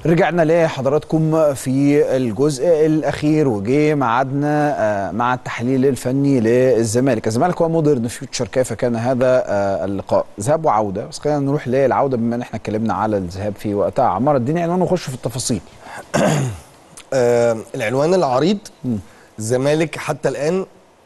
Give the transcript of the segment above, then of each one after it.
رجعنا لحضراتكم في الجزء الاخير وجه ميعادنا آه، مع التحليل الفني للزمالك، الزمالك هو مودرن فيوتشر كيف كان هذا آه، اللقاء؟ ذهاب وعوده، بس خلينا نروح للعوده بما ان احنا اتكلمنا على الذهاب في وقتها، عمار اديني عنوان ونخش في التفاصيل. آه العنوان العريض الزمالك حتى الان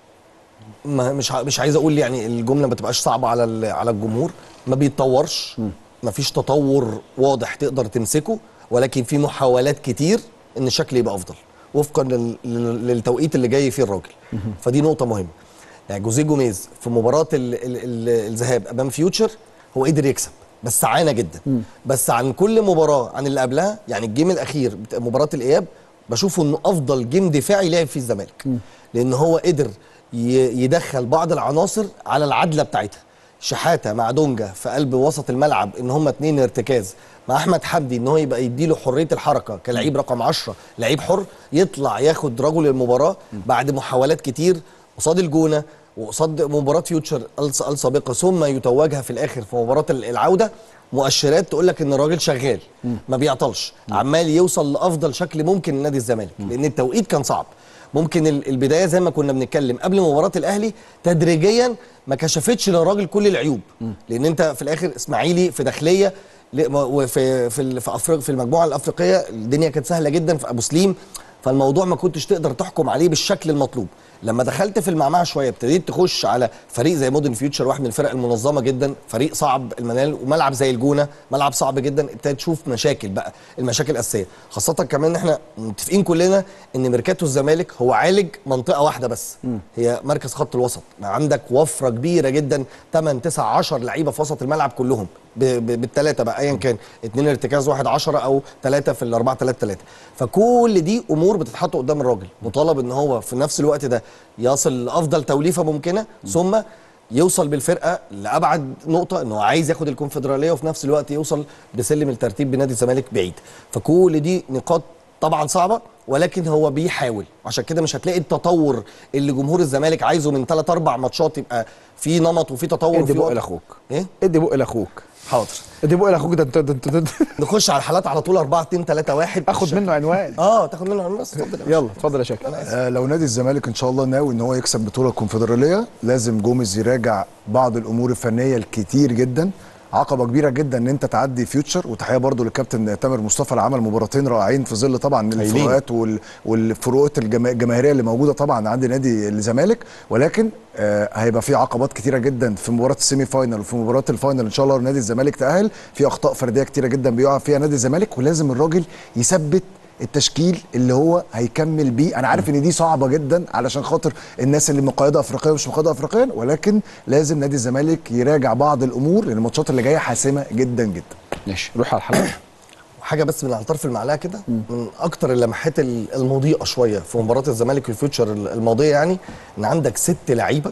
ما مش ع- مش عايز اقول يعني الجمله ما تبقاش صعبه على ال- على الجمهور ما بيتطورش ما فيش تطور واضح تقدر تمسكه ولكن في محاولات كتير ان الشكل يبقى افضل وفقا لل- لل- للتوقيت اللي جاي فيه الراجل فدي نقطه مهمه يعني جوزيه جوميز في مباراه ال ال ال الذهاب امام فيوتشر هو قدر يكسب بس عانى جدا بس عن كل مباراه عن اللي قبلها يعني الجيم الاخير بتاع مباراه الاياب بشوفه انه افضل جيم دفاعي لعب فيه الزمالك لان هو قدر ي- يدخل بعض العناصر على العدله بتاعتها شحاته مع دونجا في قلب وسط الملعب ان هم اتنين ارتكاز مع احمد حمدي ان هو يبقى يديله حريه الحركه كلعيب رقم 10 لعيب حر يطلع ياخد رجل المباراه بعد محاولات كتير قصاد الجونه وقصاد مباراه فيوتشر الس- السابقه ثم يتوجها في الاخر في مباراه ال- العوده مؤشرات تقول لك ان الراجل شغال ما بيعطلش عمال يوصل لافضل شكل ممكن لنادي الزمالك لان التوقيت كان صعب ممكن ال- البدايه زي ما كنا بنتكلم قبل مباراه الاهلي تدريجيا ما كشفتش للراجل كل العيوب لان انت في الاخر اسماعيلي في داخليه ل- وفي في ال- في افريقيا في المجموعه الافريقيه الدنيا كانت سهله جدا في ابو سليم فالموضوع ما كنتش تقدر تحكم عليه بالشكل المطلوب لما دخلت في المعمعه شويه ابتديت تخش على فريق زي مودرن فيوتشر واحد من الفرق المنظمه جدا فريق صعب المنال وملعب زي الجونه ملعب صعب جدا ابتديت تشوف مشاكل بقى المشاكل الاساسيه خاصه كمان ان احنا متفقين كلنا ان ميركاتو الزمالك هو عالج منطقه واحده بس هي مركز خط الوسط عندك وفره كبيره جدا 8 9 10 لعيبه في وسط الملعب كلهم بالثلاثه بقى ايا كان اثنين ارتكاز واحد 10 او ثلاثه في الاربعه 3 3 فكل دي امور بتتحط قدام الراجل مطالب ان هو في نفس الوقت ده يصل لافضل توليفه ممكنه ثم يوصل بالفرقه لابعد نقطه ان هو عايز ياخد الكونفدراليه وفي نفس الوقت يوصل بسلم الترتيب بنادي الزمالك بعيد فكل دي نقاط طبعا صعبه ولكن هو بيحاول عشان كده مش هتلاقي التطور اللي جمهور الزمالك عايزه من ثلاث اربع ماتشات يبقى في نمط وفي تطور ادي وفي بق وضع. لاخوك. ايه ادي بق لاخوك. حاضر ادي بق لاخوك ده انت ده انت ده انت- نخش على الحالات على طول 4 2 3 1 اخد منه عنوان. اه تاخد منه عنوان بس اتفضل يا باشا. يلا اتفضل يا شاكر. آه، لو نادي الزمالك ان شاء الله ناوي ان هو يكسب بطوله الكونفدراليه لازم جوميز يراجع بعض الامور الفنيه الكتير جدا عقبه كبيره جدا ان انت تعدي فيوتشر وتحيه برضو للكابتن تامر مصطفى اللي عمل مباراتين رائعين في ظل طبعا الفروقات وال- والفروقات الجما- الجماهيريه اللي موجوده طبعا عند نادي الزمالك ولكن آه هيبقى في عقبات كتيره جدا في مباراه السيمي فاينل وفي مباراه الفاينل ان شاء الله نادي الزمالك تاهل في اخطاء فرديه كتيره جدا بيقع فيها نادي الزمالك ولازم الراجل يثبت التشكيل اللي هو هيكمل بيه انا عارف ان دي صعبه جدا علشان خاطر الناس اللي مقيده افريقيا ومش مقيده افريقيا ولكن لازم نادي الزمالك يراجع بعض الامور لان الماتشات اللي جايه حاسمه جدا جدا ماشي روح على الحلقه. حاجه بس من على طرف المعلقه كده من اكتر اللمحات ال- المضيئه شويه في مباراه الزمالك والفيوتشر الماضيه يعني ان عندك ست لعيبه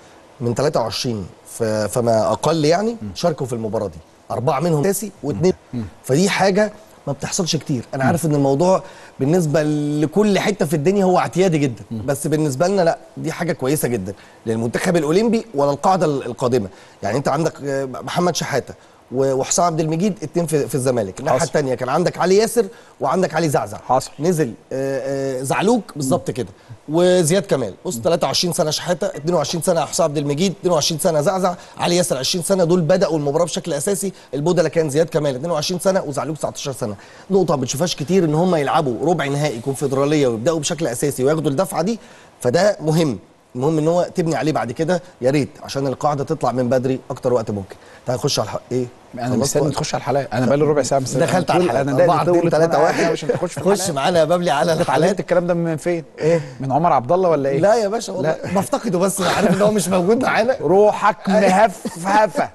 من 23 ف- فما اقل يعني شاركوا في المباراه دي اربعه منهم اساسي واثنين فدي حاجه ما بتحصلش كتير انا عارف ان الموضوع بالنسبه لكل حته في الدنيا هو اعتيادي جدا بس بالنسبه لنا لا دي حاجه كويسه جدا للمنتخب الاولمبي ولا القاعده ال- القادمه يعني انت عندك آه، محمد شحاته و- وحسام عبد المجيد اتنين في, في الزمالك الناحيه حصل. الثانيه كان عندك علي ياسر وعندك علي زعزع حصل. نزل آه، آه، زعلوك بالظبط كده وزياد كمال بص 23 سنه شحاته 22 سنه حسام عبد المجيد 22 سنه زعزع علي ياسر 20 سنه دول بداوا المباراه بشكل اساسي البودله كان زياد كمال 22 سنه وزعلوك 19 سنه نقطه ما بتشوفهاش كتير ان هم يلعبوا ربع نهائي كونفدراليه ويبداوا بشكل اساسي وياخدوا الدفعه دي فده مهم المهم ان هو تبني عليه بعد كده يا ريت عشان القاعده تطلع من بدري اكتر وقت ممكن تعال نخش على الحق ايه انا خلصت مستني وقت؟ تخش على الحلقه انا بقالي ربع ساعه مستني دخلت على الحلقه انا 4 2 3 1 عشان تخش في خش الحلقة. معانا يا بابلي على انت اتعلمت الحلقات الكلام ده من فين؟ ايه من عمر عبد الله ولا ايه؟ لا يا باشا والله بفتقده بس أنا عارف ان هو مش موجود معانا روحك مهفهفه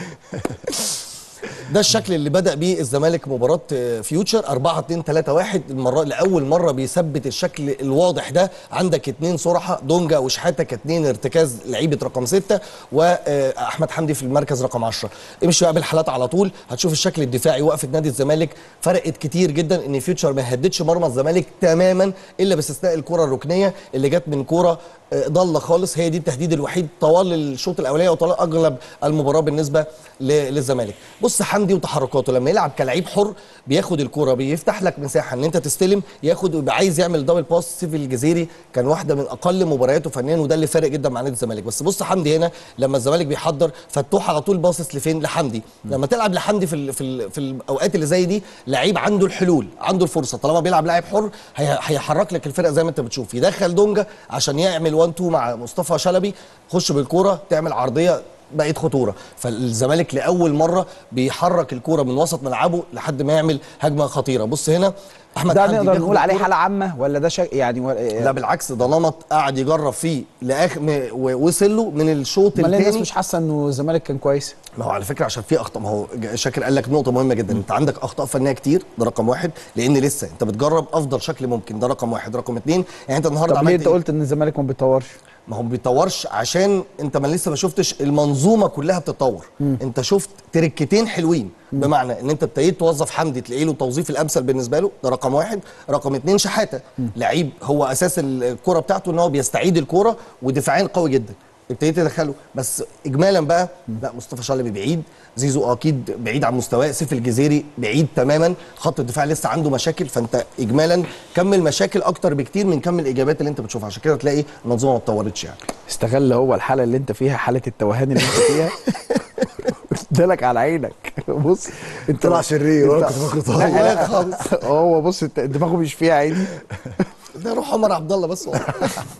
ده الشكل اللي بدا بيه الزمالك مباراه آه، فيوتشر 4 2 3 1 المره لاول مره بيثبت الشكل الواضح ده عندك اثنين صراحه دونجا وشحاته كاثنين ارتكاز لعيبه رقم 6 واحمد حمدي في المركز رقم 10 امشي بقى بالحالات على طول هتشوف الشكل الدفاعي وقفه نادي الزمالك فرقت كتير جدا ان فيوتشر ما هددش مرمى الزمالك تماما الا باستثناء الكره الركنيه اللي جت من كوره آه، ضاله خالص هي دي التهديد الوحيد طوال الشوط الاولاني وطوال اغلب المباراه بالنسبه ل- للزمالك بص حمدي حمدي وتحركاته لما يلعب كلاعب حر بياخد الكوره بيفتح لك مساحه ان انت تستلم ياخد ويبقى عايز يعمل دبل باس سيف الجزيري كان واحده من اقل مبارياته فنيا وده اللي فارق جدا مع نادي الزمالك بس بص حمدي هنا لما الزمالك بيحضر فتوح على طول باصص لفين لحمدي لما تلعب لحمدي في ال في ال في الاوقات اللي زي دي لعيب عنده الحلول عنده الفرصه طالما بيلعب لاعب حر هي- هيحرك لك الفرقه زي ما انت بتشوف يدخل دونجا عشان يعمل 1 2 مع مصطفى شلبي خش بالكوره تعمل عرضيه بقت خطوره فالزمالك لاول مره بيحرك الكوره من وسط ملعبه لحد ما يعمل هجمه خطيره بص هنا احمد ده حمدي نقدر بياخد نقول عليه الكرة. حاله عامه ولا ده شك يعني و... لا بالعكس ده نمط قعد يجرب فيه لاخر م- ووصل له من الشوط امال ليه الناس الثاني مش حاسه انه الزمالك كان كويس ما هو على فكره عشان في اخطاء ما هو ج- شاكر قال لك نقطه مهمه جدا انت عندك اخطاء فنيه كتير ده رقم واحد لان لسه انت بتجرب افضل شكل ممكن ده رقم واحد رقم اتنين يعني انت النهارده طب ليه عملت انت إيه؟ قلت ان الزمالك ما بيتطورش ما هو ما بيتطورش عشان انت ما لسه ما شفتش المنظومه كلها بتتطور انت شفت تركتين حلوين بمعنى ان انت ابتديت توظف حمدي تلاقي له التوظيف الامثل بالنسبه له ده رقم واحد رقم اتنين شحاته لعيب هو اساس الكره بتاعته ان هو بيستعيد الكره ودفاعيا قوي جدا ابتديت تدخله بس اجمالا بقى لا مصطفى شلبي بعيد زيزو اكيد بعيد عن مستواه سيف الجزيري بعيد تماما خط الدفاع لسه عنده مشاكل فانت اجمالا كم المشاكل اكتر بكتير من كم الاجابات اللي انت بتشوفها عشان كده تلاقي المنظومه ما اتطورتش يعني استغل هو الحاله اللي انت فيها حاله التوهان اللي انت فيها ادالك على عينك بص انت طلع شرير وانا انت- كنت فاكره لا طيب لا خالص هو بص انت دماغه مش فيها عيني ده روح عمر عبد الله بس والله.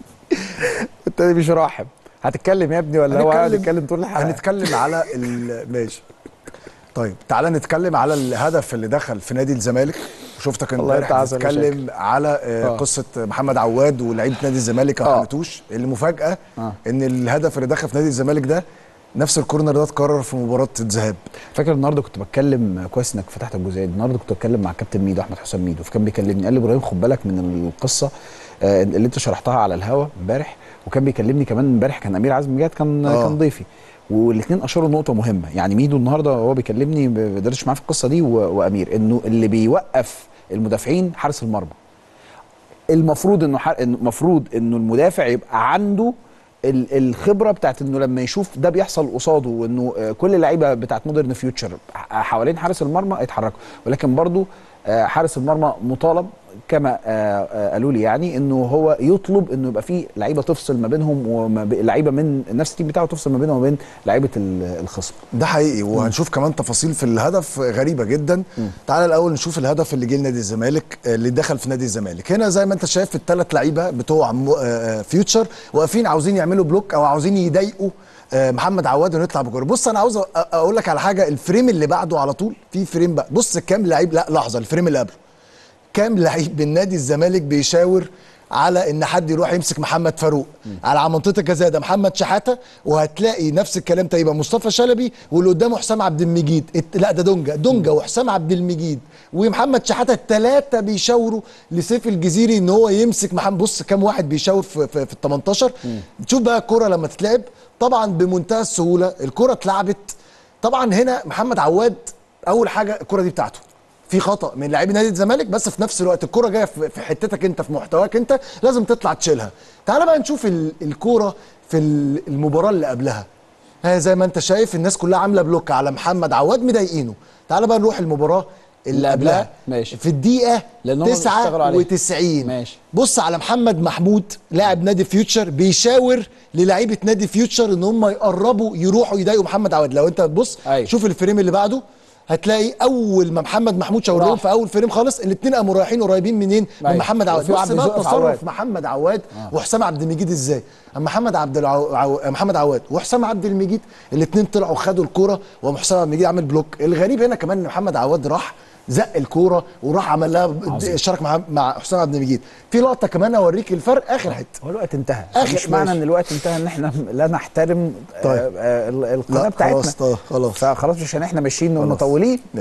انت مش راحب هتتكلم يا ابني ولا هو قاعد هنتكلم- يتكلم طول الحلقه هنتكلم على ال- ماشي طيب تعالى نتكلم على الهدف اللي دخل في نادي الزمالك شفتك والله امبارح انت عسل يا بتتكلم على آه، آه. قصه محمد عواد ولاعيبه نادي الزمالك ما آه. حملتوش المفاجاه آه. ان الهدف اللي دخل في نادي الزمالك ده نفس الكورنر ده اتكرر في مباراه الذهاب فاكر النهارده كنت بتكلم كويس انك فتحت الجزئيه دي النهارده كنت بتكلم مع كابتن ميدو احمد حسام ميدو فكان بيكلمني قال لي ابراهيم خد بالك من القصه آه، اللي انت شرحتها على الهوا امبارح وكان بيكلمني كمان امبارح كان امير عزمي جاد كان آه. كان ضيفي والاثنين اشاروا نقطه مهمه يعني ميدو النهارده وهو بيكلمني ب- بدردش معاه في القصه دي و- وامير انه اللي بيوقف المدافعين حارس المرمى المفروض انه حر... إنه المفروض انه المدافع يبقى عنده ال- الخبره بتاعت انه لما يشوف ده بيحصل قصاده وانه آه، كل اللعيبه بتاعت مودرن فيوتشر ح- حوالين حارس المرمى يتحركوا ولكن برضو آه، حارس المرمى مطالب كما آه، آه، قالوا لي يعني انه هو يطلب انه يبقى في لعيبه تفصل ما بينهم ولعيبه من نفس التيم بتاعه تفصل ما بينهم وبين لعيبه ال- الخصم ده حقيقي وهنشوف كمان تفاصيل في الهدف غريبه جدا تعال الاول نشوف الهدف اللي جه لنادي الزمالك آه، اللي دخل في نادي الزمالك هنا زي ما انت شايف الثلاث لعيبه بتوع م- آه، آه، فيوتشر واقفين عاوزين يعملوا بلوك او عاوزين يضايقوا آه، محمد عواد انه يطلع بكوره بص انا عاوز أ- اقول لك على حاجه الفريم اللي بعده على طول في فريم بقى بص كام لعيب لا لحظه الفريم اللي قبله كام لعيب من نادي الزمالك بيشاور على ان حد يروح يمسك محمد فاروق على منطقه الجزاء ده محمد شحاته وهتلاقي نفس الكلام تقريبا مصطفى شلبي واللي قدامه حسام عبد المجيد الت- لا ده دونجا دونجا وحسام عبد المجيد ومحمد شحاته الثلاثه بيشاوروا لسيف الجزيري ان هو يمسك محمد بص كام واحد بيشاور في, في, في ال 18 تشوف بقى الكره لما تتلعب طبعا بمنتهى السهوله الكره اتلعبت طبعا هنا محمد عواد اول حاجه الكره دي بتاعته في خطا من لاعبي نادي الزمالك بس في نفس الوقت الكره جايه في في حتتك انت في محتواك انت لازم تطلع تشيلها تعال بقى نشوف ال- الكوره في ال- المباراه اللي قبلها ها زي ما انت شايف الناس كلها عامله بلوك على محمد عواد مضايقينه تعال بقى نروح المباراه اللي اللي قبلها قبلها. ماشي. في الدقيقه لأن هم اشتغلوا عليه. 99 ماشي. بص على محمد محمود لاعب نادي فيوتشر بيشاور للاعيبه نادي فيوتشر ان هم يقربوا يروحوا يضايقوا محمد عواد لو انت تبص أيوة. شوف الفريم اللي بعده هتلاقي اول ما محمد محمود شاور لهم راح. في اول فريم خالص الاثنين قاموا رايحين قريبين منين من أيوة. محمد عواد وفي واحد بص بقى بيزق في عواد. تصرف محمد عواد وحسام عبد المجيد ازاي اما محمد عبد العو... عو... محمد عواد وحسام عبد المجيد الاثنين طلعوا خدوا الكوره وحسام عبد المجيد عمل بلوك الغريب هنا كمان ان محمد عواد راح زق الكوره وراح عمل لها اشترك مع مع حسام عبد المجيد في لقطه كمان اوريك الفرق اخر حته هو الوقت انتهى آخر- مش معنى ماشي. ان الوقت انتهى ان احنا لا نحترم طيب. آه، آه، القناه لا، بتاعتنا خلاص، طيب، خلاص. فخلاص عشان احنا ماشيين خلاص. ومطولين